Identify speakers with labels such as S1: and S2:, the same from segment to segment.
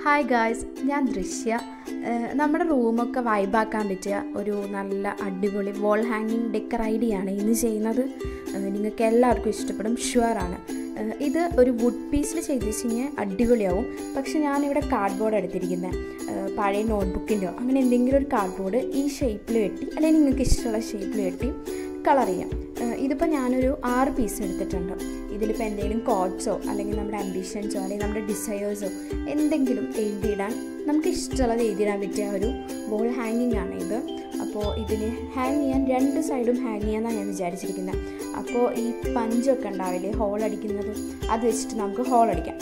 S1: hi guys ഞാൻ ദൃശ്യ ഏഹ് നമ്മുടെ റൂമൊക്കെ വൈബാക്കാൻ പറ്റിയ ഒരു നല്ല അടിപൊളി വോൾ ഹാങ്ങിങ് ഡെക്കർ ഐഡിയാണ് ഇന്ന് ചെയ്യുന്നത് ഏഹ് നിങ്ങൾക്ക് എല്ലാവർക്കും ഇഷ്ടപ്പെടും ഷുവറാണ് ഏഹ് ഇത് ഒരു വുഡ് പീസിൽ ചെയ്ത് വെച്ച് അടിപൊളിയാവും പക്ഷെ ഞാനിവിടെ കാർഡ്ബോർഡ് എടുത്തിരിക്കുന്നത് ഏഹ് പഴയ നോട്ട്ബുക്കിൻ്റെയോ അങ്ങനെ എന്തെങ്കിലും ഒരു കാർഡ്ബോർഡ് ഈ ഷേപ്പിൽ വെട്ടി അല്ലെങ്കിൽ നിങ്ങൾക്ക് ഇഷ്ടമുള്ള ഷേപ്പിൽ വെട്ടി കളർ ചെയ്യാം ഏഹ് ഇതിപ്പോൾ ഞാനൊരു ആറ് പീസ് എടുത്തിട്ടുണ്ട് ഇതിലിപ്പോൾ എന്തെങ്കിലും കോഡ്സോ അല്ലെങ്കിൽ നമ്മുടെ അംബിഷൻസോ അല്ലെങ്കിൽ നമ്മുടെ ഡിസയേഴ്സോ എന്തെങ്കിലും എഴുതിയിടാൻ നമുക്ക് ഇഷ്ടമുള്ളത് എഴുതിയിടാൻ പറ്റിയ ഒരു ബോൾ ഹാങ്ങിങ് ആണ് ഇത് അപ്പോൾ ഇതിന് ഹാങ് ചെയ്യാൻ രണ്ട് സൈഡും ഹാങ് ചെയ്യാമെന്നാണ് ഞാൻ വിചാരിച്ചിരിക്കുന്നത് അപ്പോൾ ഈ പഞ്ചൊക്കെ ഉണ്ടാവില്ലേ ഹോൾ അടിക്കുന്നത് അത് വെച്ചിട്ട് നമുക്ക് ഹോൾ അടിക്കാം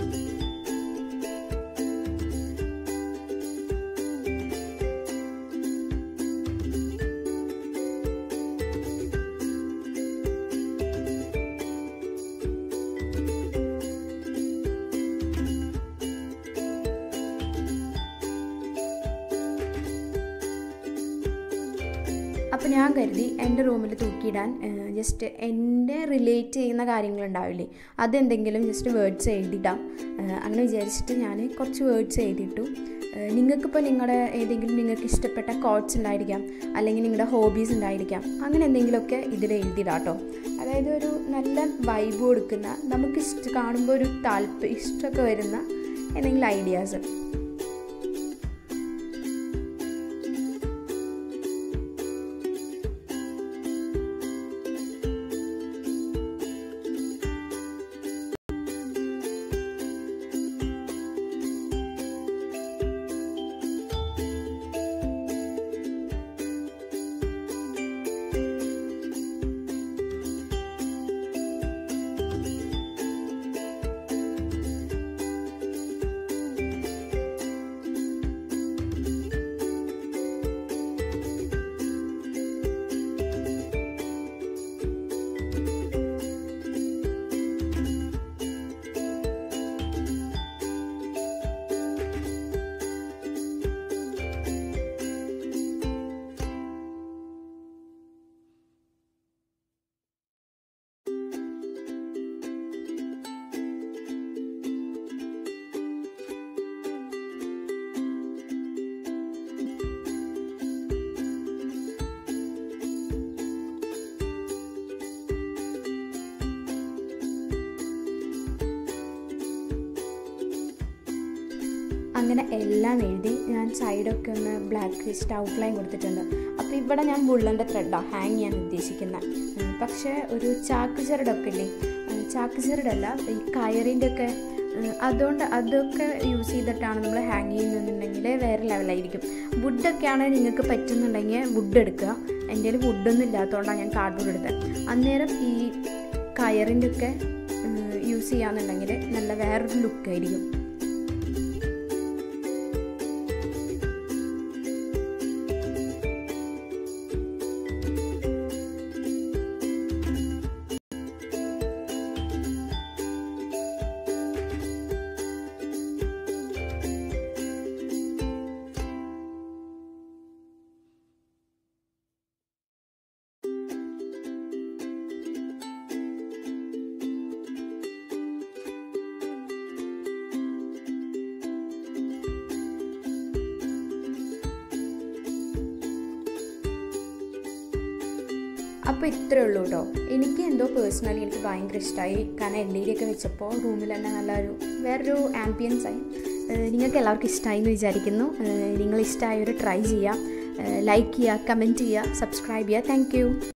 S1: അപ്പോൾ ഞാൻ കരുതി എൻ്റെ റൂമിൽ തൂക്കിയിടാൻ ജസ്റ്റ് എൻ്റെ റിലേറ്റ് ചെയ്യുന്ന കാര്യങ്ങളുണ്ടാവില്ലേ അതെന്തെങ്കിലും ജസ്റ്റ് വേർഡ്സ് എഴുതിയിടാം ഏഹ് അങ്ങനെ വിചാരിച്ചിട്ട് ഞാൻ കുറച്ച് വേർഡ്സ് എഴുതിയിട്ടു ഏഹ് നിങ്ങൾക്കിപ്പോൾ നിങ്ങളുടെ ഏതെങ്കിലും നിങ്ങൾക്ക് ഇഷ്ടപ്പെട്ട കോട്ട്സ് ഉണ്ടായിരിക്കാം അല്ലെങ്കിൽ നിങ്ങളുടെ ഹോബീസ് ഉണ്ടായിരിക്കാം അങ്ങനെ എന്തെങ്കിലുമൊക്കെ ഇതിൽ എഴുതിയിടാം കേട്ടോ അതായത് ഒരു നല്ല വൈബ് കൊടുക്കുന്ന നമുക്ക് ഇഷ്ട കാണുമ്പോൾ ഒരു താല്പര്യം ഇഷ്ടമൊക്കെ വരുന്ന എന്തെങ്കിലും ഐഡിയാസ് അങ്ങനെ എല്ലാം എഴുതി ഞാൻ സൈഡൊക്കെ ഒന്ന് ബ്ലാക്ക് ക്രിസ്റ്റ് ഔട്ട്ലൈൻ കൊടുത്തിട്ടുണ്ട് അപ്പോൾ ഇവിടെ ഞാൻ വുള്ളൻ്റെ ത്രെഡാണ് ഹാങ് ചെയ്യാൻ ഉദ്ദേശിക്കുന്നത് ഉം, പക്ഷേ ഒരു ചാക്ക് ചെറുടൊക്കെ ഇല്ലേ ഉം, ചാക്ക് ചെറുടല്ല ഈ കയറിൻ്റെ ഒക്കെ ഉം, അതുകൊണ്ട് അതൊക്കെ യൂസ് ചെയ്തിട്ടാണ് നമ്മൾ ഹാങ് ചെയ്യുന്നുണ്ടെങ്കിൽ വേറെ ലെവലായിരിക്കും വുഡൊക്കെ ആണെങ്കിൽ നിങ്ങൾക്ക് പറ്റുന്നുണ്ടെങ്കിൽ വുഡ് എടുക്കുക എൻ്റെ കയ്യിൽ വുഡൊന്നും ഇല്ലാത്തതുകൊണ്ടാണ് ഞാൻ കാർഡ്ബോർഡ് എടുത്തത് അന്നേരം ഈ കയറിൻ്റെ ഒക്കെ യൂസ് ചെയ്യാന്നുണ്ടെങ്കിൽ നല്ല വേറൊരു ലുക്കായിരിക്കും അപ്പോൾ ഇത്രേ ഉള്ളൂ കേട്ടോ എനിക്ക് എന്തോ പേഴ്സണലി എനിക്ക് ഭയങ്കര ഇഷ്ടമായി കാരണം എൽ ഇ ഡി ഒക്കെ വെച്ചപ്പോൾ റൂമിൽ തന്നെ നല്ലൊരു വേറൊരു ആംബിയൻസ് ആയി ഏഹ് നിങ്ങൾക്ക് എല്ലാവർക്കും ഇഷ്ടമായി എന്ന് വിചാരിക്കുന്നു ഏഹ് നിങ്ങൾ ഇഷ്ടമായവർ ട്രൈ ചെയ്യുക ലൈക്ക് ചെയ്യുക കമൻറ്റ് ചെയ്യുക സബ്സ്ക്രൈബ് ചെയ്യുക താങ്ക്